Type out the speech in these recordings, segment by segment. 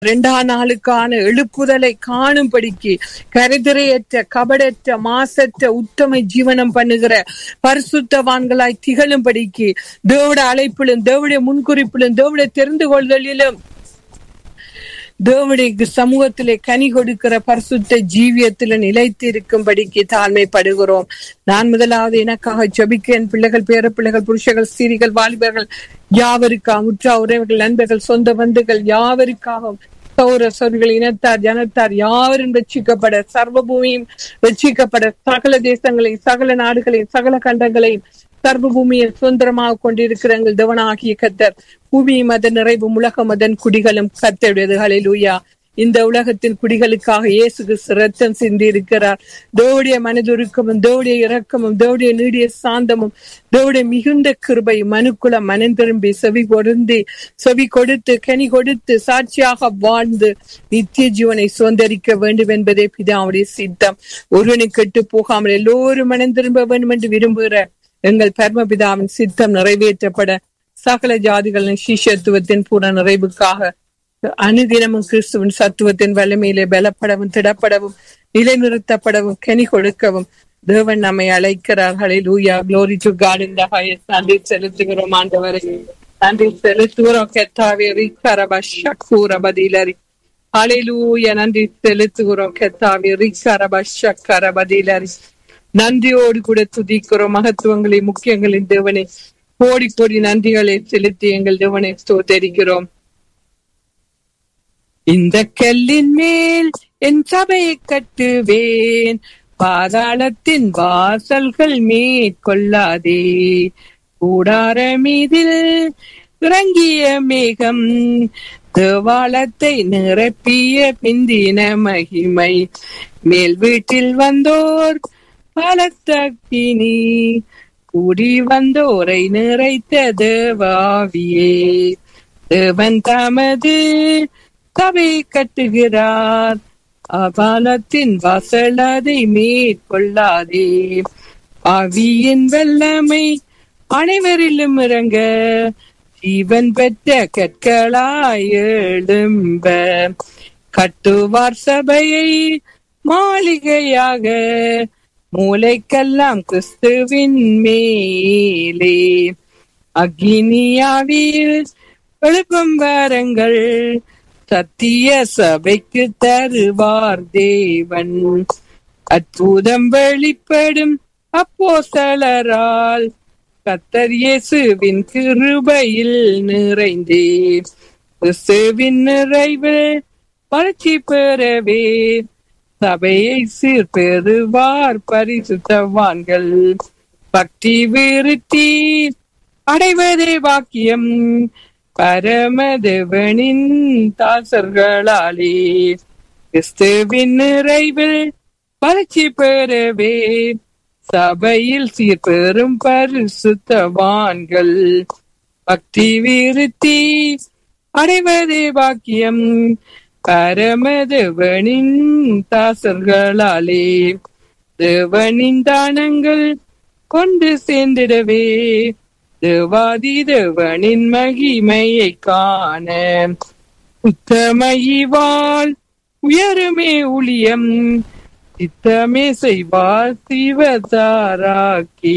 இரண்டாம் நாளுக்கான எழுப்புதலை காணும்படிக்கு கருதிரையற்ற கபடற்ற மாசற்ற உத்தம ஜீவனம் பண்ணுகிற பரிசுத்தவான்களாய் திகழும்படிக்கு தேவட அழைப்பிலும் தேவடைய முன்குறிப்பிலும் தேவடைய தெரிந்து கொள்தலிலும் தேவனுடைய சமூகத்திலே கனி கொடுக்கிற பரிசுத்த ஜீவியத்தில நிலைத்து இருக்கும்படிக்கு தாழ்மைப்படுகிறோம் நான் முதலாவது எனக்காக ஜபிக்க என் பிள்ளைகள் பேர பிள்ளைகள் புருஷர்கள் ஸ்திரீகள் வாலிபர்கள் யாவருக்காக உற்றா உறவுகள் நண்பர்கள் சொந்த பந்துகள் யாவருக்காகவும் சௌர சௌரிகள் இனத்தார் ஜனத்தார் யாவரும் ரட்சிக்கப்பட சர்வ பூமியும் ரட்சிக்கப்பட சகல தேசங்களையும் சகல நாடுகளையும் சகல கண்டங்களையும் சர்வ பூமியை சுதந்திரமாக கொண்டிருக்கிற எங்கள் தேவனாகிய கத்தர் பூமியும் அதன் நிறைவும் உலகம் அதன் குடிகளும் கத்தருடையது ஹalleluya இந்த உலகத்தின் குடிகளுக்காக இயேசு கிறிஸ்து ரத்தம் சிந்தி இருக்கிறார் தேவடைய மனதுருக்கமும் தேவடைய இரக்கமும் தேவடைய நீடிய சாந்தமும் தேவடைய மிகுந்த கிருபை மனுக்குலம் மனம் திரும்பி செவி கொடுந்து செவி கொடுத்து கனி கொடுத்து சாட்சியாக வாழ்ந்து நித்திய ஜீவனை சுதந்திரிக்க வேண்டும் என்பதே பிதாவுடைய சித்தம் ஒருவனை கெட்டு போகாமல் எல்லோரும் மனம் திரும்ப வேண்டும் என்று விரும்புகிற எங்கள் பரமபிதாவின் சித்தம் நிறைவேற்றப்பட சகல ஜாதிகளின் சிஷ்யத்துவத்தின் பூர்ண நிறைவுக்காக அனுதினமும் கிறிஸ்துவின் சத்துவத்தின் வலிமையிலே பலப்படவும் திடப்படவும் நிலைநிறுத்தப்படவும் கனி கொடுக்கவும் தேவன் நம்மை அழைக்கிறார்களே லூயா க்ளோரி டு காட் இந்த ஹையஸ்ட் நன்றி செலுத்துகிறோம் ஆண்டவரை நன்றி செலுத்துகிறோம் கெத்தாவே ரிக்கரப ஷக்கூர பதிலரி ஹalleluya நன்றி செலுத்துகிறோம் கெத்தாவே ரிக்கரப ஷக்கர பதிலரி நன்றியோடு கூட துதிக்கிறோம் மகத்துவங்களை முக்கியங்களின் தேவனை கோடி கோடி நன்றிகளை செலுத்தி எங்கள் தேவனை ஸ்தோத்தரிக்கிறோம் இந்த கல்லின் மேல் என் சபையை கட்டுவேன் பாதாளத்தின் வாசல்கள் மேற்கொள்ளாதே கூடார மீதில் இறங்கிய மேகம் தேவாலத்தை நிரப்பிய பிந்தின மகிமை மேல் வீட்டில் வந்தோர் பலத்தக்கினி கூடி வந்தோரை நிறைத்த தேவாவியே தேவன் தமது சபை கட்டுகிறார் அபாலத்தின் வாசல் அதை மேற்கொள்ளாதே ஆவியின் வெள்ளமை அனைவரிலும் இறங்க ஜீவன் பெற்ற கற்களாய் எழும்ப கட்டுவார் சபையை மாளிகையாக மூளைக்கெல்லாம் கிறிஸ்துவின் மேலே அக்னியாவில் எழுப்பும் வாரங்கள் சத்திய சபைக்கு தருவார் தேவன் அற்புதம் வெளிப்படும் அப்போஸ்தலரால் கத்தர் இயேசுவின் கிருபையில் நிறைந்தே கிறிஸ்துவின் நிறைவு வளர்ச்சி பெறவே சபையை சீர்பெறுவார் பரிசுத்தவான்கள் பக்தி விருத்தி அடைவதே வாக்கியம் பரமதேவனின் தாசர்களாலே கிறிஸ்துவின் நிறைவில் வளர்ச்சி பெறவே சபையில் சீர்பெறும் பரிசுத்தவான்கள் பக்தி விருத்தி அடைவதே வாக்கியம் பரமதேவனின் தாசர்களாலே தேவனின் தானங்கள் கொண்டு சேர்ந்திடவே தேவாதி தேவனின் மகிமையை காண உத்தமைவாள் உயருமே ஊழியம் சித்தமே செய்வார் சிவதாராக்கி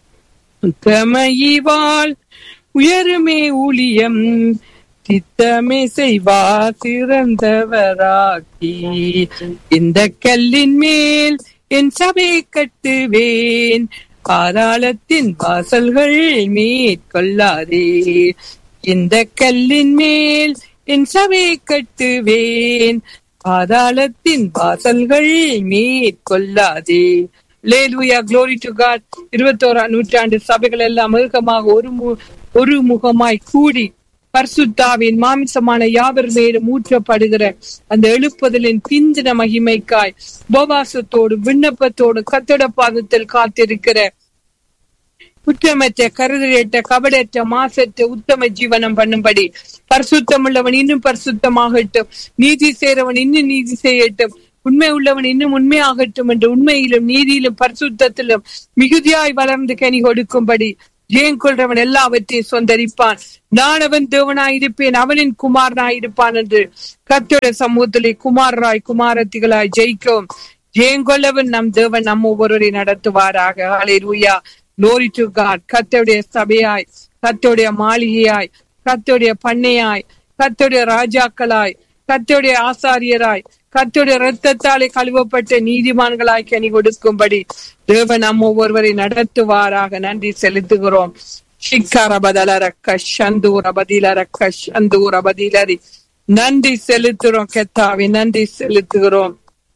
உத்தமைவாள் உயருமே ஊழியம் சித்தமே செய்வார் சிறந்தவராக்கி இந்த கல்லின் மேல் என் சபை கட்டுவேன் பாதாளத்தின் வாசல்கள் மேற்கொள்ளாதே இந்த கல்லின் மேல் என் சபை கட்டுவேன் பாதாளத்தின் வாசல்கள் மேற்கொள்ளாதே லேலுயா க்ளோரி டு காட் இருபத்தோராம் நூற்றாண்டு சபைகள் எல்லாம் மிருகமாக ஒரு ஒரு முகமாய் கூடி பர்சுத்தாவின் மாமிசமான யாவர் மேலும் ஊற்றப்படுகிற அந்த எழுப்புதலின் பிந்தின மகிமைக்காய் உபவாசத்தோடு விண்ணப்பத்தோடு கத்தட பாதத்தில் காத்திருக்கிற குற்றமற்ற கருதலேற்ற கபடற்ற மாசற்ற உத்தம ஜீவனம் பண்ணும்படி பரிசுத்தம் உள்ளவன் இன்னும் பரிசுத்தமாகட்டும் நீதி செய்றவன் இன்னும் நீதி செய்யட்டும் உண்மை உள்ளவன் இன்னும் உண்மையாகட்டும் என்று உண்மையிலும் நீதியிலும் பரிசுத்தத்திலும் மிகுதியாய் வளர்ந்து கனி கொடுக்கும்படி ஜெயம் கொள்றவன் எல்லாவற்றையும் சொந்தரிப்பான் நான் அவன் தேவனாய் இருப்பேன் அவனின் குமாரனாய் இருப்பான் என்று கர்த்தருடைய சமூகத்திலே குமாரராய் குமாரத்திகளாய் ஜெயிக்கும் ஜெயங்கொள்ளவன் நம் தேவன் நம் ஒவ்வொருவரை நடத்துவாராக ஹalleluya glory to god கர்த்தருடைய சபையாய் கர்த்தருடைய மாளிகையாய் கர்த்தருடைய பண்ணையாய் கர்த்தருடைய ராஜாக்களாய் கர்த்தருடைய ஆசாரியராய் கர்த்தருடைய இரத்தத்தாலே கழுவப்பட்ட நீதிமான்களாய் கனி கொடுக்கும்படி தேவன் நம் ஒவ்வொருவரை நடத்துவாராக நன்றி செலுத்துகிறோம் ಶಿಖರಬದಲರಕ್ಕ ಶಂದೂರ ಬದಿಲರಕ್ಕ ಶಂದೂರ ಬದಿಲರಿ நன்றி செலுத்துறோம் கெத்தாவி நன்றி செலுத்துகிறோம்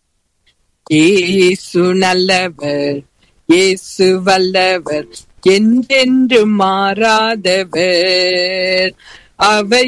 ஏசு நல்லவர் ஏசு வல்லவர் என்றென்று மாறாதவர் அவை